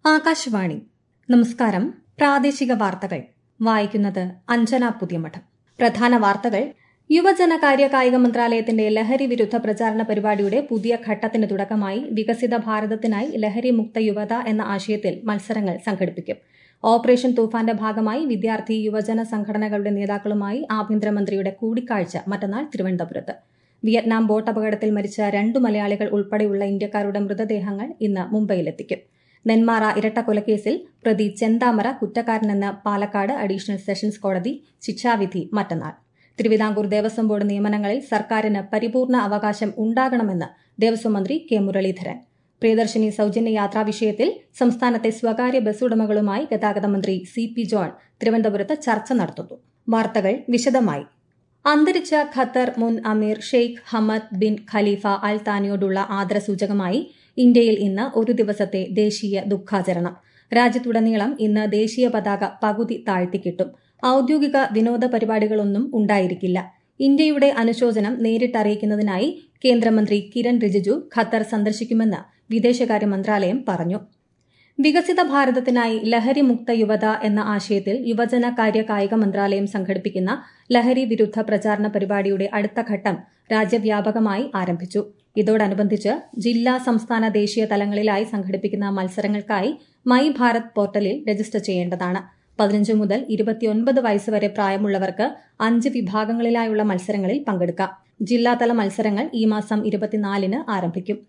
ആകാശവാണി നമസ്കാരം പ്രാദേശിക വാർത്തകൾ വായിക്കുന്നത് അഞ്ജന പുതിയമഠം പ്രധാന വാർത്തകൾ യുവജനകാര്യ കായിക മന്ത്രാലയത്തിന്റെ ലഹരി വിരുദ്ധ പ്രചാരണ പരിപാടിയുടെ പുതിയ ഘട്ടത്തിന് തുടക്കമായി വികസിത ഭാരതത്തിനായി ലഹരി മുക്ത യുവത എന്ന ആശയത്തിൽ മത്സരങ്ങൾ സംഘടിപ്പിക്കും ഓപ്പറേഷൻ തൂഫാന്റെ ഭാഗമായി വിദ്യാർത്ഥി യുവജന സംഘടനകളുടെ നേതാക്കളുമായി ആഭ്യന്തരമന്ത്രിയുടെ കൂടിക്കാഴ്ച മറ്റന്നാൾ തിരുവനന്തപുരത്ത് വിയറ്റ്നാം ബോട്ട് അപകടത്തിൽ മരിച്ച രണ്ടു മലയാളികൾ ഉൾപ്പെടെയുള്ള ഇന്ത്യക്കാരുടെ മൃതദേഹങ്ങൾ ഇന്ന് മുംബൈയിലെത്തിക്കും നെന്മാറ ഇരട്ടക്കൊലക്കേസിൽ പ്രതി ചെന്താമര കുറ്റക്കാരനെന്ന് പാലക്കാട് അഡീഷണൽ സെഷൻസ് കോടതി ശിക്ഷാവിധി മറ്റന്നാൾ തിരുവിതാംകൂർ ദേവസ്വം ബോർഡ് നിയമനങ്ങളിൽ സർക്കാരിന് പരിപൂർണ അവകാശം ഉണ്ടാകണമെന്ന് ദേവസ്വം മന്ത്രി കെ മുരളീധരൻ പ്രിയദർശിനി സൌജന്യ യാത്രാ വിഷയത്തിൽ സംസ്ഥാനത്തെ സ്വകാര്യ ബസ് ഉടമകളുമായി ഗതാഗത മന്ത്രി സി പി ജോൺ തിരുവനന്തപുരത്ത് ചർച്ച നടത്തുന്നു വാർത്തകൾ വിശദമായി അന്തരിച്ച ഖത്തർ മുൻ അമീർ Sheikh Hamad bin Khalifa Al താനിയോടുള്ള ആദരസൂചകമായി ഇന്ത്യയിൽ ഇന്ന് ഒരു ദിവസത്തെ ദേശീയ ദുഃഖാചരണം രാജ്യത്തുടനീളം ഇന്ന് ദേശീയ പതാക പകുതി താഴ്ത്തിക്കിട്ടും ഔദ്യോഗിക വിനോദ പരിപാടികളൊന്നും ഉണ്ടായിരിക്കില്ല ഇന്ത്യയുടെ അനുശോചനം നേരിട്ടറിയിക്കുന്നതിനായി കേന്ദ്രമന്ത്രി കിരൺ റിജിജു ഖത്തർ സന്ദർശിക്കുമെന്ന് വിദേശകാര്യ മന്ത്രാലയം പറഞ്ഞു വികസിത ഭാരതത്തിനായി ലഹരി മുക്ത യുവത എന്ന ആശയത്തിൽ യുവജന കാര്യ കായിക മന്ത്രാലയം സംഘടിപ്പിക്കുന്ന ലഹരി വിരുദ്ധ പ്രചാരണ പരിപാടിയുടെ അടുത്ത ഘട്ടം രാജ്യവ്യാപകമായി ആരംഭിച്ചു ഇതോടനുബന്ധിച്ച് ജില്ലാ സംസ്ഥാന ദേശീയ തലങ്ങളിലായി സംഘടിപ്പിക്കുന്ന മത്സരങ്ങൾക്കായി മൈ ഭാരത് പോർട്ടലിൽ രജിസ്റ്റർ ചെയ്യേണ്ടതാണ് പതിനഞ്ച് മുതൽ ഇരുപത്തിയൊൻപത് വയസ്സ് വരെ പ്രായമുള്ളവർക്ക് അഞ്ച് വിഭാഗങ്ങളിലായുള്ള മത്സരങ്ങളിൽ പങ്കെടുക്കാം ജില്ലാതല മത്സരങ്ങൾ ഈ മാസം ഇരുപത്തിനാലിന് ആരംഭിക്കും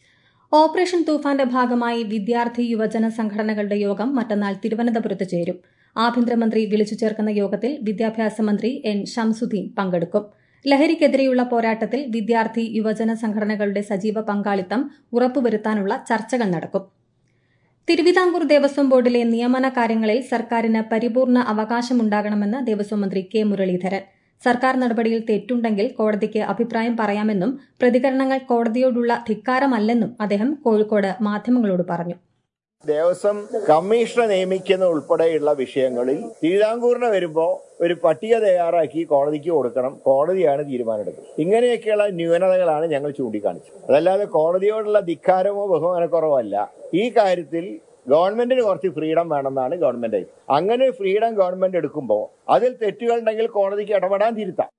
ഓപ്പറേഷൻ തൂഫാന്റെ ഭാഗമായി വിദ്യാർത്ഥി യുവജന സംഘടനകളുടെ യോഗം മറ്റന്നാൾ തിരുവനന്തപുരത്ത് ചേരും ആഭ്യന്തരമന്ത്രി വിളിച്ചു ചേർക്കുന്ന യോഗത്തിൽ വിദ്യാഭ്യാസ മന്ത്രി എൻ ഷംസുദ്ദീൻ പങ്കെടുക്കും ലഹരിക്കെതിരെയുള്ള പോരാട്ടത്തിൽ വിദ്യാർത്ഥി യുവജന സംഘടനകളുടെ സജീവ പങ്കാളിത്തം ഉറപ്പുവരുത്താനുള്ള ചർച്ചകൾ നടക്കും തിരുവിതാംകൂർ ദേവസ്വം ബോർഡിലെ നിയമന കാര്യങ്ങളിൽ സർക്കാരിന് പരിപൂർണ അവകാശമുണ്ടാകണമെന്ന് ദേവസ്വം മന്ത്രി കെ മുരളീധരൻ സർക്കാർ നടപടിയിൽ തെറ്റുണ്ടെങ്കിൽ കോടതിക്ക് അഭിപ്രായം പറയാമെന്നും പ്രതികരണങ്ങൾ കോടതിയോടുള്ള ധിക്കാരമല്ലെന്നും അദ്ദേഹം കോഴിക്കോട് മാധ്യമങ്ങളോട് പറഞ്ഞു ദേവസ്വം കമ്മീഷണറെ നിയമിക്കുന്ന ഉൾപ്പെടെയുള്ള വിഷയങ്ങളിൽ തിരുവിതാംകൂറിന് വരുമ്പോൾ ഒരു പട്ടിക തയ്യാറാക്കി കോടതിക്ക് കൊടുക്കണം കോടതിയാണ് തീരുമാനമെടുക്കുന്നത് ഇങ്ങനെയൊക്കെയുള്ള ന്യൂനതകളാണ് ഞങ്ങൾ ചൂണ്ടിക്കാണിച്ചത് അതല്ലാതെ കോടതിയോടുള്ള ധിക്കാരമോ ബഹുമാനക്കുറവോ അല്ല ഈ കാര്യത്തിൽ ഗവൺമെന്റിന് കുറച്ച് ഫ്രീഡം വേണമെന്നാണ് ഗവൺമെന്റ് അങ്ങനെ ഫ്രീഡം ഗവൺമെന്റ് എടുക്കുമ്പോൾ അതിൽ തെറ്റുകളുണ്ടെങ്കിൽ കോടതിക്ക് ഇടപെടാൻ തിരുത്താം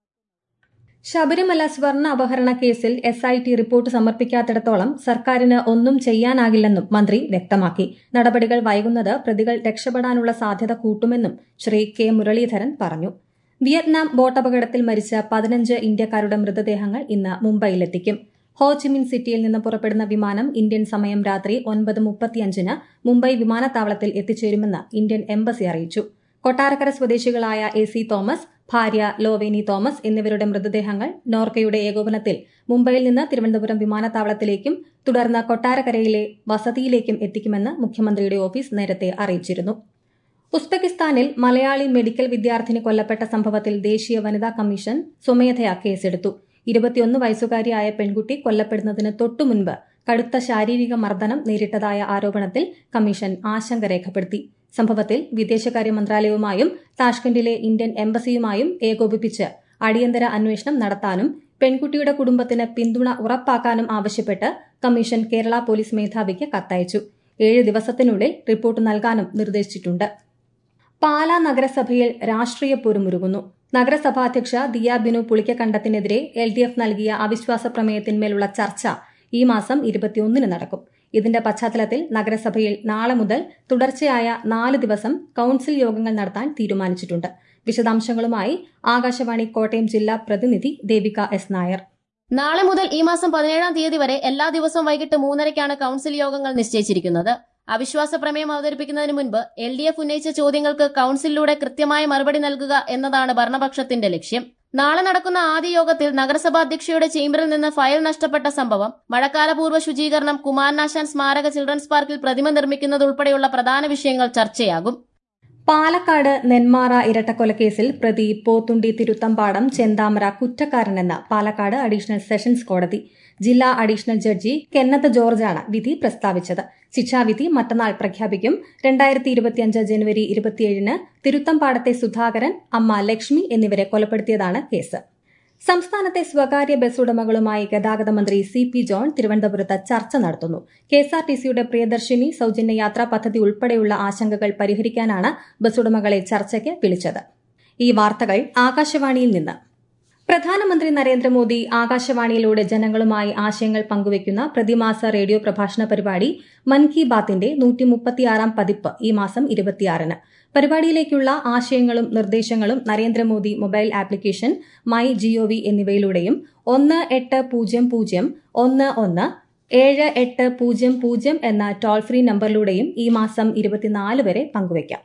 ശബരിമല സ്വർണ്ണ അപഹരണ കേസിൽ എസ് ഐ ടി റിപ്പോർട്ട് സമർപ്പിക്കാത്തിടത്തോളം സർക്കാരിന് ഒന്നും ചെയ്യാനാകില്ലെന്നും മന്ത്രി വ്യക്തമാക്കി നടപടികൾ വൈകുന്നത് പ്രതികൾ രക്ഷപ്പെടാനുള്ള സാധ്യത കൂട്ടുമെന്നും ശ്രീ കെ മുരളീധരൻ പറഞ്ഞു വിയറ്റ്നാം ബോട്ടപകടത്തിൽ മരിച്ച പതിനഞ്ച് ഇന്ത്യക്കാരുടെ മൃതദേഹങ്ങൾ ഇന്ന് മുംബൈയിലെത്തിക്കും ഹോച്ചിമിൻ സിറ്റിയിൽ നിന്ന് പുറപ്പെടുന്ന വിമാനം ഇന്ത്യൻ സമയം രാത്രി ഒൻപത് മുപ്പത്തിയഞ്ചിന് മുംബൈ വിമാനത്താവളത്തിൽ എത്തിച്ചേരുമെന്ന് ഇന്ത്യൻ എംബസി അറിയിച്ചു കൊട്ടാരക്കര സ്വദേശികളായ എ സി തോമസ് ഭാര്യ ലോവേനി തോമസ് എന്നിവരുടെ മൃതദേഹങ്ങൾ നോർക്കയുടെ ഏകോപനത്തിൽ മുംബൈയിൽ നിന്ന് തിരുവനന്തപുരം വിമാനത്താവളത്തിലേക്കും തുടർന്ന് കൊട്ടാരക്കരയിലെ വസതിയിലേക്കും എത്തിക്കുമെന്ന് മുഖ്യമന്ത്രിയുടെ ഓഫീസ് നേരത്തെ അറിയിച്ചിരുന്നു ഉസ്ബെക്കിസ്ഥാനിൽ മലയാളി മെഡിക്കൽ വിദ്യാർത്ഥിനി കൊല്ലപ്പെട്ട സംഭവത്തിൽ ദേശീയ വനിതാ കമ്മീഷൻ സ്വമേധയാ കേസെടുത്തു ഇരുപത്തിയൊന്ന് വയസ്സുകാരിയായ പെൺകുട്ടി കൊല്ലപ്പെടുന്നതിന് തൊട്ടുമുൻപ് കടുത്ത ശാരീരിക മർദ്ദനം നേരിട്ടതായ ആരോപണത്തിൽ കമ്മീഷൻ ആശങ്ക രേഖപ്പെടുത്തി സംഭവത്തിൽ വിദേശകാര്യ മന്ത്രാലയവുമായും താഷ്കണ്ടിലെ ഇന്ത്യൻ എംബസിയുമായും ഏകോപിപ്പിച്ച് അടിയന്തര അന്വേഷണം നടത്താനും പെൺകുട്ടിയുടെ കുടുംബത്തിന് പിന്തുണ ഉറപ്പാക്കാനും ആവശ്യപ്പെട്ട് കമ്മീഷൻ കേരള പോലീസ് മേധാവിക്ക് കത്തയച്ചു ഏഴ് ദിവസത്തിനുള്ളിൽ റിപ്പോർട്ട് നൽകാനും നിർദ്ദേശിച്ചിട്ടുണ്ട് പാലാ നഗരസഭയിൽ രാഷ്ട്രീയ പോരുമുരുകുന്നു നഗരസഭാധ്യക്ഷ ദിയ ബിനു പുളിക്കക്കണ്ടത്തിനെതിരെ എൽ ഡി എഫ് നൽകിയ അവിശ്വാസ പ്രമേയത്തിന്മേലുള്ള ചർച്ച ഈ മാസം ഇരുപത്തിയൊന്നിന് നടക്കും ഇതിന്റെ പശ്ചാത്തലത്തിൽ നഗരസഭയിൽ നാളെ മുതൽ തുടർച്ചയായ നാല് ദിവസം കൌൺസിൽ യോഗങ്ങൾ നടത്താൻ തീരുമാനിച്ചിട്ടുണ്ട് വിശദാംശങ്ങളുമായി ആകാശവാണി കോട്ടയം ജില്ലാ പ്രതിനിധി ദേവിക എസ് നായർ നാളെ മുതൽ ഈ മാസം പതിനേഴാം തീയതി വരെ എല്ലാ ദിവസവും വൈകിട്ട് മൂന്നരയ്ക്കാണ് കൌൺസിൽ യോഗങ്ങൾ നിശ്ചയിച്ചിരിക്കുന്നത് അവിശ്വാസ പ്രമേയം അവതരിപ്പിക്കുന്നതിന് മുൻപ് എൽ ഡി എഫ് ഉന്നയിച്ച ചോദ്യങ്ങൾക്ക് കൌൺസിലിലൂടെ കൃത്യമായ മറുപടി നൽകുക എന്നതാണ് ഭരണപക്ഷത്തിന്റെ ലക്ഷ്യം നാളെ നടക്കുന്ന ആദ്യ യോഗത്തിൽ നഗരസഭാ അധ്യക്ഷയുടെ ചേംബറിൽ നിന്ന് ഫയൽ നഷ്ടപ്പെട്ട സംഭവം മഴക്കാലപൂർവ്വ ശുചീകരണം കുമാരനാശാൻ സ്മാരക ചിൽഡ്രൻസ് പാർക്കിൽ പ്രതിമ നിർമ്മിക്കുന്നതുൾപ്പെടെയുള്ള പ്രധാന വിഷയങ്ങൾ ചർച്ചയാകും പാലക്കാട് നെന്മാറ ഇരട്ടക്കൊലക്കേസിൽ പ്രതി പോത്തുണ്ടി തിരുത്തമ്പാടം ചെന്താമര കുറ്റക്കാരനെന്ന് പാലക്കാട് അഡീഷണൽ സെഷൻസ് കോടതി ജില്ലാ അഡീഷണൽ ജഡ്ജി കെന്നത്ത് ജോർജാണ് വിധി പ്രസ്താവിച്ചത് ശിക്ഷാവിധി മറ്റന്നാൾ പ്രഖ്യാപിക്കും രണ്ടായിരത്തി ഇരുപത്തിയഞ്ച് ജനുവരി ഇരുപത്തിയേഴിന് തിരുത്തമ്പാടത്തെ സുധാകരൻ അമ്മ ലക്ഷ്മി എന്നിവരെ കൊലപ്പെടുത്തിയതാണ് കേസ് സംസ്ഥാനത്തെ സ്വകാര്യ ബസ് ഉടമകളുമായി ഗതാഗത മന്ത്രി സി പി ജോൺ തിരുവനന്തപുരത്ത് ചർച്ച നടത്തുന്നു കെഎസ്ആർടിസിയുടെ പ്രിയദർശിനി സൌജന്യ യാത്രാ പദ്ധതി ഉൾപ്പെടെയുള്ള ആശങ്കകൾ പരിഹരിക്കാനാണ് ബസ് ഉടമകളെ ചർച്ചയ്ക്ക് വിളിച്ചത് ഈ വാർത്തകൾ ആകാശവാണിയിൽ നിന്ന് പ്രധാനമന്ത്രി നരേന്ദ്രമോദി ആകാശവാണിയിലൂടെ ജനങ്ങളുമായി ആശയങ്ങൾ പങ്കുവയ്ക്കുന്ന പ്രതിമാസ റേഡിയോ പ്രഭാഷണ പരിപാടി മൻ കി ബാത്തിന്റെ നൂറ്റിമുപ്പത്തിയാറാം പതിപ്പ് ഈ മാസം ഇരുപത്തിയാറിന് പരിപാടിയിലേക്കുള്ള ആശയങ്ങളും നിർദ്ദേശങ്ങളും Narendra Modi mobile application my G എന്നിവയിലൂടെയും ഒന്ന് എട്ട് പൂജ്യം പൂജ്യം ഒന്ന് ഒന്ന് ഏഴ് എട്ട് പൂജ്യം പൂജ്യം എന്ന ടോൾ ഫ്രീ നമ്പറിലൂടെയും ഈ മാസം ഇരുപത്തിനാല് വരെ പങ്കുവയ്ക്കാം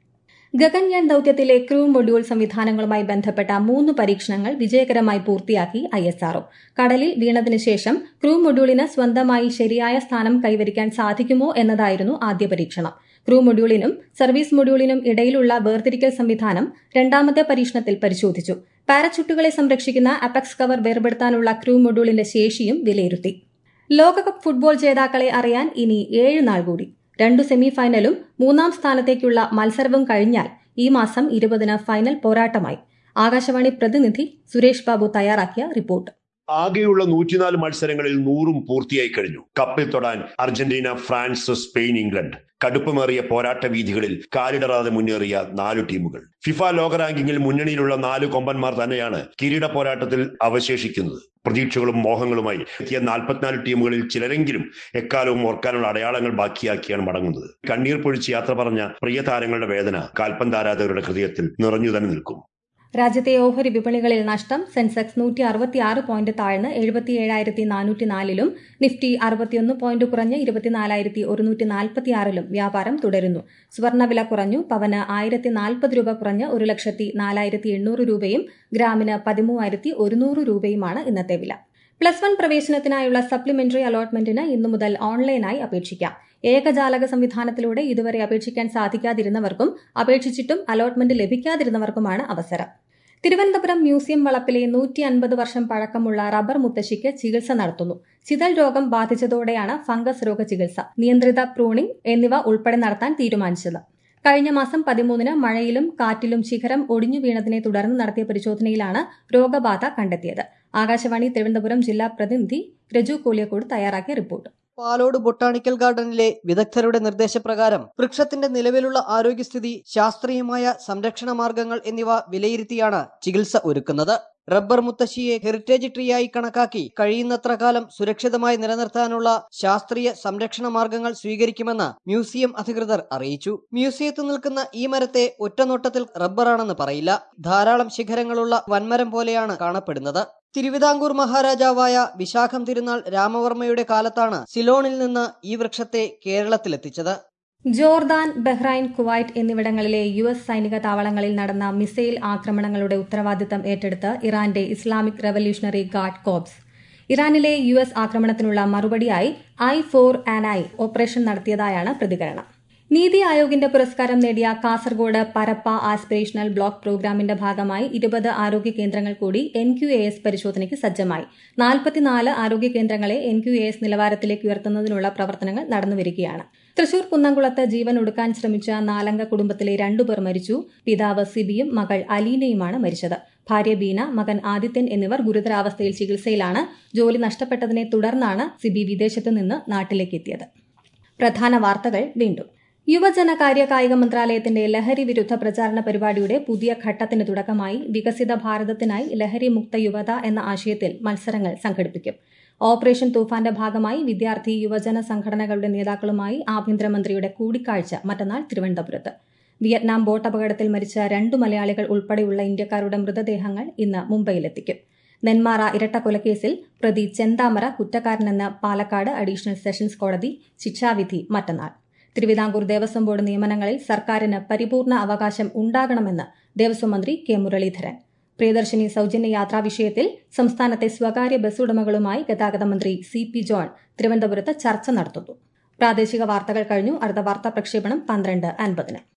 ഗഗൻയാൻ ദൌത്യത്തിലെ ക്രൂ മൊഡ്യൂൾ സംവിധാനങ്ങളുമായി ബന്ധപ്പെട്ട മൂന്ന് പരീക്ഷണങ്ങൾ വിജയകരമായി പൂർത്തിയാക്കി ഐഎസ്ആർഒ കടലിൽ വീണതിനു ശേഷം ക്രൂ മൊഡ്യൂളിന് സ്വന്തമായി ശരിയായ സ്ഥാനം കൈവരിക്കാൻ സാധിക്കുമോ എന്നതായിരുന്നു ആദ്യ പരീക്ഷണം ക്രൂ മൊഡ്യൂളിനും സർവീസ് മൊഡ്യൂളിനും ഇടയിലുള്ള വേർതിരിക്കൽ സംവിധാനം രണ്ടാമത്തെ പരീക്ഷണത്തിൽ പരിശോധിച്ചു പാരച്യൂട്ടുകളെ സംരക്ഷിക്കുന്ന അപെക്സ് കവർ വേർപെടുത്താനുള്ള ക്രൂ മൊഡ്യൂളിന്റെ ശേഷിയും വിലയിരുത്തി ലോകകപ്പ് ഫുട്ബോൾ ജേതാക്കളെ അറിയാൻ ഇനി ഏഴ് നാൾ കൂടി രണ്ടു സെമി ഫൈനലും മൂന്നാം സ്ഥാനത്തേക്കുള്ള മത്സരവും കഴിഞ്ഞാൽ ഈ മാസം ഇരുപതിന് ഫൈനൽ പോരാട്ടമായി ആകാശവാണി പ്രതിനിധി സുരേഷ് ബാബു തയ്യാറാക്കിയ റിപ്പോർട്ട് ആകെയുള്ള നൂറ്റിനാല് മത്സരങ്ങളിൽ നൂറും പൂർത്തിയായി കഴിഞ്ഞു കപ്പിൽ തൊടാൻ അർജന്റീന ഫ്രാൻസ് സ്പെയിൻ ഇംഗ്ലണ്ട് കടുപ്പമേറിയ പോരാട്ട വീഥികളിൽ കാലിടറാതെ മുന്നേറിയ നാലു ടീമുകൾ ഫിഫ ലോക റാങ്കിങ്ങിൽ മുന്നണിയിലുള്ള നാല് കൊമ്പന്മാർ തന്നെയാണ് കിരീട പോരാട്ടത്തിൽ അവശേഷിക്കുന്നത് പ്രതീക്ഷകളും മോഹങ്ങളുമായി എത്തിയ നാൽപ്പത്തിനാല് ടീമുകളിൽ ചിലരെങ്കിലും എക്കാലവും ഓർക്കാനുള്ള അടയാളങ്ങൾ ബാക്കിയാക്കിയാണ് മടങ്ങുന്നത് കണ്ണീർ പൊഴിച്ച് യാത്ര പറഞ്ഞ പ്രിയ താരങ്ങളുടെ വേദന കാൽപ്പന്താരാധകരുടെ ഹൃദയത്തിൽ നിറഞ്ഞു തന്നെ നിൽക്കും രാജ്യത്തെ ഓഹരി വിപണികളിൽ നഷ്ടം സെൻസെക്സ് നൂറ്റി അറുപത്തിയാറ് പോയിന്റ് താഴ്ന്ന് എഴുപത്തിയേഴായിരത്തി നാനൂറ്റിനാലിലും നിഫ്റ്റി അറുപത്തിയൊന്ന് പോയിന്റ് കുറഞ്ഞ് ഇരുപത്തിനാലായിരത്തി ഒരുന്നൂറ്റി നാൽപ്പത്തിയാറിലും വ്യാപാരം തുടരുന്നു സ്വർണ്ണവില കുറഞ്ഞു പവന് ആയിരത്തി നാൽപ്പത് രൂപ കുറഞ്ഞ് ഒരു ലക്ഷത്തി നാലായിരത്തി എണ്ണൂറ് രൂപയും ഗ്രാമിന് പതിമൂവായിരത്തി ഒരുന്നൂറ് രൂപയുമാണ് ഇന്നത്തെ വില പ്ലസ് വൺ പ്രവേശനത്തിനായുള്ള സപ്ലിമെന്ററി അലോട്ട്മെന്റിന് ഇന്നു മുതൽ ഓൺലൈനായി അപേക്ഷിക്കാം ഏകജാലക സംവിധാനത്തിലൂടെ ഇതുവരെ അപേക്ഷിക്കാൻ സാധിക്കാതിരുന്നവർക്കും അപേക്ഷിച്ചിട്ടും അലോട്ട്മെന്റ് ലഭിക്കാതിരുന്നവർക്കുമാണ് അവസരം തിരുവനന്തപുരം മ്യൂസിയം വളപ്പിലെ നൂറ്റി അൻപത് വർഷം പഴക്കമുള്ള റബ്ബർ മുത്തശ്ശിക്ക് ചികിത്സ നടത്തുന്നു ചിതൽ രോഗം ബാധിച്ചതോടെയാണ് ഫംഗസ് രോഗ ചികിത്സ നിയന്ത്രിത പ്രൂണിംഗ് എന്നിവ ഉൾപ്പെടെ നടത്താൻ തീരുമാനിച്ചത് കഴിഞ്ഞ മാസം പതിമൂന്നിന് മഴയിലും കാറ്റിലും ശിഖരം ഒടിഞ്ഞു വീണതിനെ തുടർന്ന് നടത്തിയ പരിശോധനയിലാണ് രോഗബാധ കണ്ടെത്തിയത് ആകാശവാണി തിരുവനന്തപുരം ജില്ലാ പ്രതിനിധി രജു കോലിയക്കോട് തയ്യാറാക്കിയ റിപ്പോർട്ട് പാലോട് ബൊട്ടാണിക്കൽ ഗാർഡനിലെ വിദഗ്ധരുടെ നിർദ്ദേശപ്രകാരം വൃക്ഷത്തിന്റെ നിലവിലുള്ള ആരോഗ്യസ്ഥിതി ശാസ്ത്രീയമായ സംരക്ഷണ മാർഗങ്ങൾ എന്നിവ വിലയിരുത്തിയാണ് ചികിത്സ ഒരുക്കുന്നത് റബ്ബർ മുത്തശ്ശിയെ ഹെറിറ്റേജ് ട്രീയായി കണക്കാക്കി കഴിയുന്നത്ര കാലം സുരക്ഷിതമായി നിലനിർത്താനുള്ള ശാസ്ത്രീയ സംരക്ഷണ മാർഗങ്ങൾ സ്വീകരിക്കുമെന്ന് മ്യൂസിയം അധികൃതർ അറിയിച്ചു മ്യൂസിയത്തിൽ നിൽക്കുന്ന ഈ മരത്തെ ഒറ്റനോട്ടത്തിൽ റബ്ബറാണെന്ന് പറയില്ല ധാരാളം ശിഖരങ്ങളുള്ള വൻമരം പോലെയാണ് കാണപ്പെടുന്നത് തിരുവിതാംകൂർ മഹാരാജാവായ വിശാഖം തിരുനാൾ രാമവർമ്മയുടെ കാലത്താണ് സിലോണിൽ നിന്ന് ഈ വൃക്ഷത്തെ കേരളത്തിലെത്തിച്ചത് ജോർദാൻ ബഹ്റൈൻ കുവൈറ്റ് എന്നിവിടങ്ങളിലെ യു എസ് സൈനിക താവളങ്ങളിൽ നടന്ന മിസൈൽ ആക്രമണങ്ങളുടെ ഉത്തരവാദിത്തം ഏറ്റെടുത്ത് ഇറാന്റെ ഇസ്ലാമിക് റവല്യൂഷണറി ഗാർഡ് കോപ്സ് ഇറാനിലെ യു എസ് ആക്രമണത്തിനുള്ള മറുപടിയായി eye for and eye operation നടത്തിയതായാണ് പ്രതികരണം നീതി ആയോഗിന്റെ പുരസ്കാരം നേടിയ കാസർഗോഡ് പരപ്പ ആസ്പിറേഷണൽ ബ്ലോക്ക് പ്രോഗ്രാമിന്റെ ഭാഗമായി ഇരുപത് ആരോഗ്യ കേന്ദ്രങ്ങൾ കൂടി എൻ ക്യു എ എസ് പരിശോധനയ്ക്ക് സജ്ജമായി നാൽപ്പത്തിനാല് ആരോഗ്യ കേന്ദ്രങ്ങളെ എൻ ക്യു എ എസ് നിലവാരത്തിലേക്ക് ഉയർത്തുന്നതിനുള്ള പ്രവർത്തനങ്ങൾ നടന്നുവരികയാണ് തൃശൂർ കുന്നംകുളത്ത് ജീവൻ ഒടുക്കാൻ ശ്രമിച്ച നാലംഗ കുടുംബത്തിലെ രണ്ടുപേർ മരിച്ചു പിതാവ് സിബിയും മകൾ അലീനയുമാണ് മരിച്ചത് ഭാര്യ ബീന മകൻ ആദിത്യൻ എന്നിവർ ഗുരുതരാവസ്ഥയിൽ ചികിത്സയിലാണ് ജോലി നഷ്ടപ്പെട്ടതിനെ തുടർന്നാണ് സിബി വിദേശത്ത് നിന്ന് നാട്ടിലേക്ക് എത്തിയത് പ്രധാന വാർത്തകൾ വീണ്ടും യുവജനകാര്യ കായിക മന്ത്രാലയത്തിന്റെ ലഹരി വിരുദ്ധ പ്രചാരണ പരിപാടിയുടെ പുതിയ ഘട്ടത്തിന് തുടക്കമായി വികസിത ഭാരതത്തിനായി ലഹരി മുക്ത യുവത എന്ന ആശയത്തിൽ മത്സരങ്ങൾ സംഘടിപ്പിക്കും ഓപ്പറേഷൻ തൂഫാന്റെ ഭാഗമായി വിദ്യാർത്ഥി യുവജന സംഘടനകളുടെ നേതാക്കളുമായി ആഭ്യന്തരമന്ത്രിയുടെ കൂടിക്കാഴ്ച മറ്റന്നാൾ തിരുവനന്തപുരത്ത് വിയറ്റ്നാം ബോട്ട് അപകടത്തിൽ മരിച്ച രണ്ടു മലയാളികൾ ഉൾപ്പെടെയുള്ള ഇന്ത്യക്കാരുടെ മൃതദേഹങ്ങൾ ഇന്ന് മുംബൈയിലെത്തിക്കും നെന്മാറ ഇരട്ടക്കൊലക്കേസിൽ പ്രതി ചെന്താമര കുറ്റക്കാരനെന്ന് പാലക്കാട് അഡീഷണൽ സെഷൻസ് കോടതി ശിക്ഷാവിധി മറ്റന്നാൾ തിരുവിതാംകൂർ ദേവസ്വം ബോർഡ് നിയമനങ്ങളിൽ സർക്കാരിന് പരിപൂർണ അവകാശം ഉണ്ടാകണമെന്ന് ദേവസ്വം മന്ത്രി കെ മുരളീധരൻ പ്രിയദർശിനി സൌജന്യ യാത്രാ വിഷയത്തിൽ സംസ്ഥാനത്തെ സ്വകാര്യ ബസ് ഉടമകളുമായി ഗതാഗത മന്ത്രി സി പി ജോൺ തിരുവനന്തപുരത്ത് ചർച്ച നടത്തുന്നു പ്രാദേശിക വാർത്തകൾ കഴിഞ്ഞു അടുത്ത വാർത്താ പ്രക്ഷേപണം പന്ത്രണ്ട് അൻപതിന്